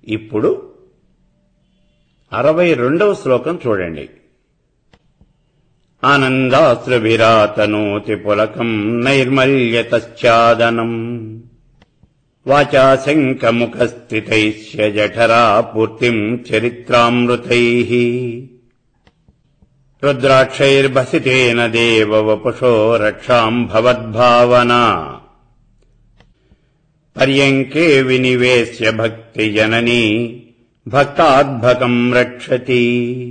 ఇప్పుడు అరవై రెండవ శ్లోకం చూడండి ఆనందాశ్రుభిరాతనోతి పులకం నైర్మల్యతశ్చాదనం వాచా శంఖముఖస్థితైశ్య జఠరా పూర్తిం చరిత్రామృతైః రుద్రాక్షైర్భసితేన దేవ వపుషో రక్షాం భవద్భావనా పర్యంకే వినివేశ్య భక్తి జననీ భక్తాద్భకం రక్షతి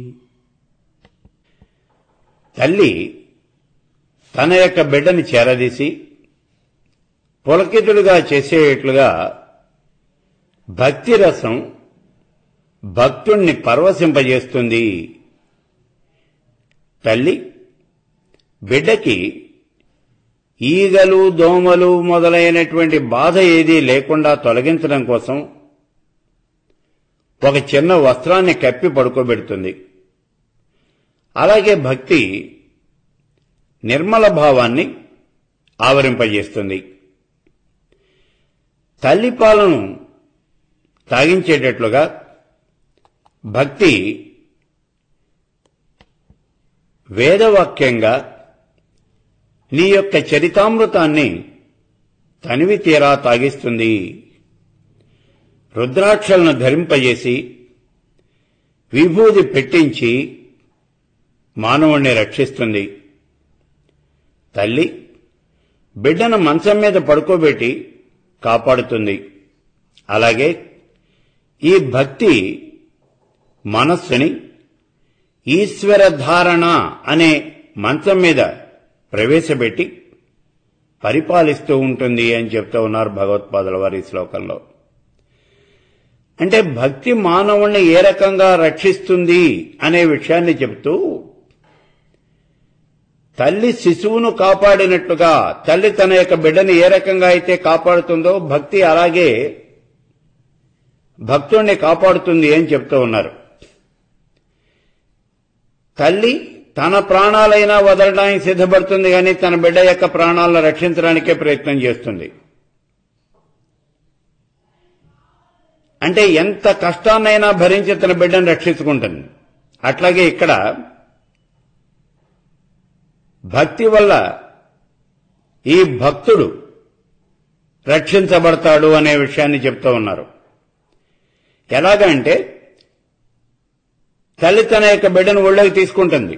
తల్లి తన యొక్క బిడ్డని చేరదీసి పులకితులుగా చేసేట్లుగా భక్తి రసం భక్తుణ్ణి పరవశింపజేస్తుంది తల్లి బిడ్డకి ఈగలు దోమలు మొదలైనటువంటి బాధ ఏదీ లేకుండా తొలగించడం కోసం ఒక చిన్న వస్త్రాన్ని కప్పి పడుకోబెడుతుంది అలాగే భక్తి నిర్మల భావాన్ని ఆవరింపజేస్తుంది తల్లి పాలను తాగించేటట్లుగా భక్తి వేదవాక్యంగా నీ యొక్క చరితామృతాన్ని తనివి తీరా తాగిస్తుంది రుద్రాక్షలను ధరింపజేసి విభూది పెట్టించి మానవుణ్ణి రక్షిస్తుంది తల్లి బిడ్డను మంచం మీద పడుకోబెట్టి కాపాడుతుంది అలాగే ఈ భక్తి మనస్సుని ఈశ్వర ధారణ అనే మంచం మీద ప్రవేశపెట్టి పరిపాలిస్తూ ఉంటుంది అని చెప్తూ ఉన్నారు భగవత్పాదుల వారి శ్లోకంలో అంటే భక్తి మానవుణ్ణి ఏ రకంగా రక్షిస్తుంది అనే విషయాన్ని చెబుతూ తల్లి శిశువును కాపాడినట్లుగా తల్లి తన యొక్క బిడ్డని ఏ రకంగా అయితే కాపాడుతుందో భక్తి అలాగే భక్తుణ్ణి కాపాడుతుంది అని చెప్తూ ఉన్నారు తల్లి తన ప్రాణాలైనా వదలడానికి సిద్ధపడుతుంది కానీ తన బిడ్డ యొక్క ప్రాణాలను రక్షించడానికే ప్రయత్నం చేస్తుంది అంటే ఎంత కష్టాన్నైనా భరించి తన బిడ్డను రక్షించుకుంటుంది అట్లాగే ఇక్కడ భక్తి వల్ల ఈ భక్తుడు రక్షించబడతాడు అనే విషయాన్ని చెప్తూ ఉన్నారు ఎలాగంటే తల్లి తన యొక్క బిడ్డను ఒళ్ళోకి తీసుకుంటుంది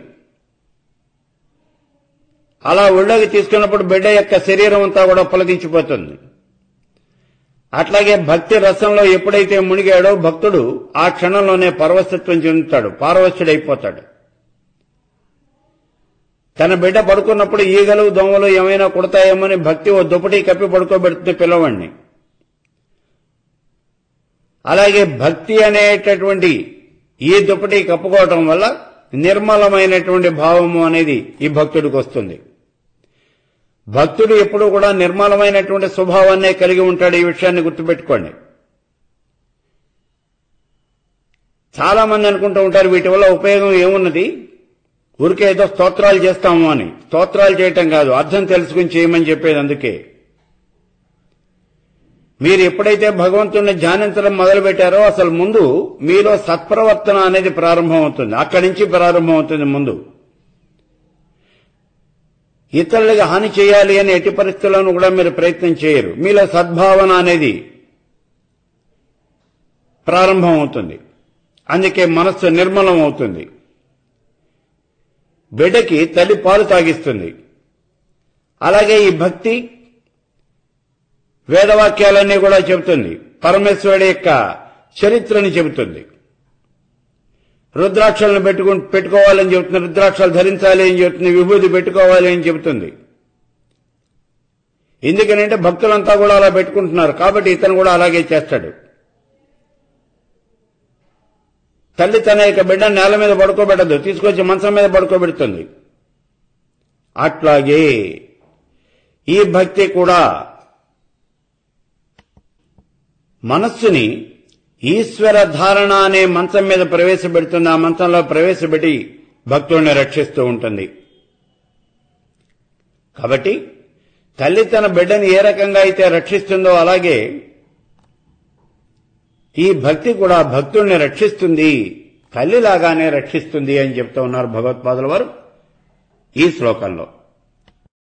అలా ఒళ్ళోకి తీసుకున్నప్పుడు బిడ్డ యొక్క శరీరం అంతా కూడా పులకించిపోతుంది అట్లాగే భక్తి రసంలో ఎప్పుడైతే మునిగాడో భక్తుడు ఆ క్షణంలోనే పరవశత్వం చెందుతాడు పారవశ్యుడైపోతాడు తన బిడ్డ పడుకున్నప్పుడు ఈగలు దోమలు ఏమైనా కుడతాయేమని భక్తి ఓ దుప్పటి కప్పి పడుకోబెడుతుంది పిల్లవాడిని అలాగే భక్తి అనేటటువంటి ఈ దుప్పటి కప్పుకోవటం వల్ల నిర్మలమైనటువంటి భావము అనేది ఈ భక్తుడికి వస్తుంది భక్తుడు ఎప్పుడూ కూడా నిర్మలమైనటువంటి స్వభావాన్నే కలిగి ఉంటాడు ఈ విషయాన్ని గుర్తుపెట్టుకోండి చాలా మంది అనుకుంటూ ఉంటారు వీటి వల్ల ఉపయోగం ఏమున్నది ఊరికే ఏదో స్తోత్రాలు చేస్తాము అని స్తోత్రాలు చేయటం కాదు అర్థం తెలుసుకుని చేయమని చెప్పేది అందుకే మీరు ఎప్పుడైతే భగవంతుణ్ణి ధ్యానించడం మొదలుపెట్టారో అసలు ముందు మీలో సత్ప్రవర్తన అనేది ప్రారంభం అవుతుంది అక్కడి నుంచి ప్రారంభం అవుతుంది ముందు ఇతరులకు హాని చేయాలి అని ఎట్టి పరిస్థితుల్లోనూ కూడా మీరు ప్రయత్నం చేయరు మీలో సద్భావన అనేది ప్రారంభం అవుతుంది అందుకే మనస్సు నిర్మలం అవుతుంది బిడ్డకి తల్లి పాలు తాగిస్తుంది అలాగే ఈ భక్తి వేదవాక్యాలన్నీ కూడా చెబుతుంది పరమేశ్వరుడి యొక్క చరిత్రని చెబుతుంది రుద్రాక్షలను పెట్టుకు పెట్టుకోవాలని చెబుతుంది రుద్రాక్షలు ధరించాలి అని చెబుతుంది విభూతి పెట్టుకోవాలి అని చెబుతుంది ఎందుకనంటే భక్తులంతా కూడా అలా పెట్టుకుంటున్నారు కాబట్టి ఇతను కూడా అలాగే చేస్తాడు తల్లి తన యొక్క బిడ్డ నేల మీద పడుకోబెట్టదు తీసుకొచ్చి మంచం మీద పడుకోబెడుతుంది అట్లాగే ఈ భక్తి కూడా మనస్సుని ఈశ్వర ధారణ అనే మంచం మీద ప్రవేశపెడుతుంది ఆ మంచంలో ప్రవేశపెట్టి భక్తుడిని రక్షిస్తూ ఉంటుంది కాబట్టి తల్లి తన బిడ్డని ఏ రకంగా అయితే రక్షిస్తుందో అలాగే ఈ భక్తి కూడా భక్తుల్ని రక్షిస్తుంది తల్లిలాగానే రక్షిస్తుంది అని చెప్తూ ఉన్నారు భగవత్పాదుల వారు ఈ శ్లోకంలో